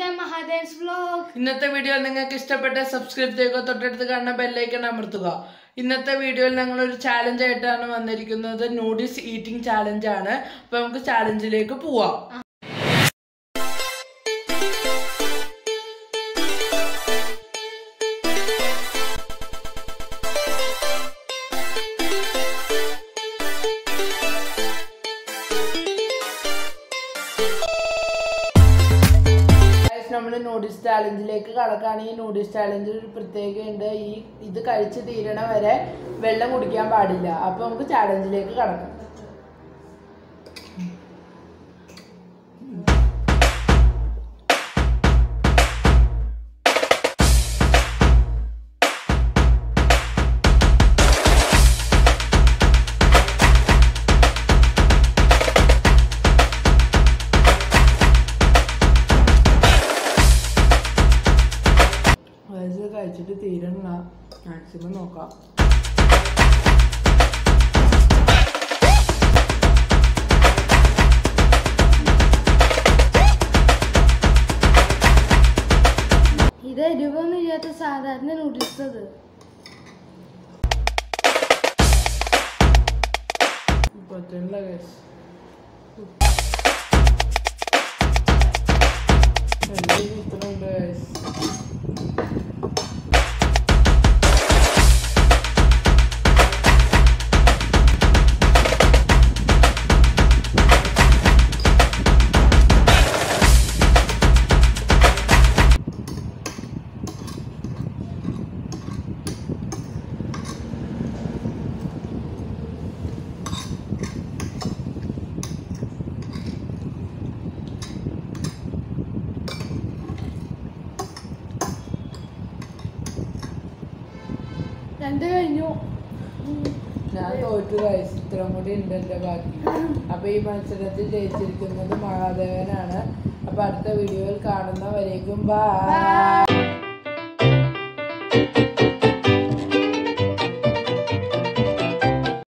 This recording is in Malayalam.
ടു മഹാദേവ്സ് വ്ലോഗ് ഇന്നത്തെ വീഡിയോ നിങ്ങൾക്ക് ഇഷ്ടപ്പെട്ട സബ്സ്ക്രൈബ് ചെയ്യുക തൊട്ടടുത്ത് കാണുന്ന ബെല്ലൈക്കൺ അമർത്തുക ഇന്നത്തെ വീഡിയോയിൽ ഞങ്ങൾ ഒരു ചാലഞ്ച് ആയിട്ടാണ് വന്നിരിക്കുന്നത് നൂഡിൽസ് ഈറ്റിംഗ് ചാലഞ്ച് ആണ് അപ്പൊ നമുക്ക് ചാലഞ്ചിലേക്ക് പോവാം നമ്മൾ നൂഡിൽസ് ചാലഞ്ചിലേക്ക് കടക്കുകയാണ് ഈ നൂഡിൽസ് ചാലഞ്ചിൽ ഒരു പ്രത്യേകതയുണ്ട് ഈ ഇത് കഴിച്ച് തീരണ വരെ വെള്ളം കുടിക്കാൻ പാടില്ല അപ്പൊ നമുക്ക് ചാലഞ്ചിലേക്ക് കടക്കാം വയസ്സ് കഴിച്ചിട്ട് തീരണ മാക്സിമം നോക്കാം ഇത് എരിവൊന്നും ഇല്ലാത്ത സാധാരണ നൂഡിൽസ് അത് പറ്റില്ല guys. എല്ലാം ഇത്രയുണ്ട് guys. രണ്ട് കഴിഞ്ഞു ഞാൻ തോറ്റു guys. ഇത്രയും കൂടി ഉണ്ട് എന്റെ ബാക്കി അപ്പൊ ഈ മത്സരത്തിൽ ജയിച്ചിരിക്കുന്നത് മഹാദേവനാണ് അപ്പൊ അടുത്ത വീഡിയോയിൽ കാണുന്നവരേക്കും ബൈ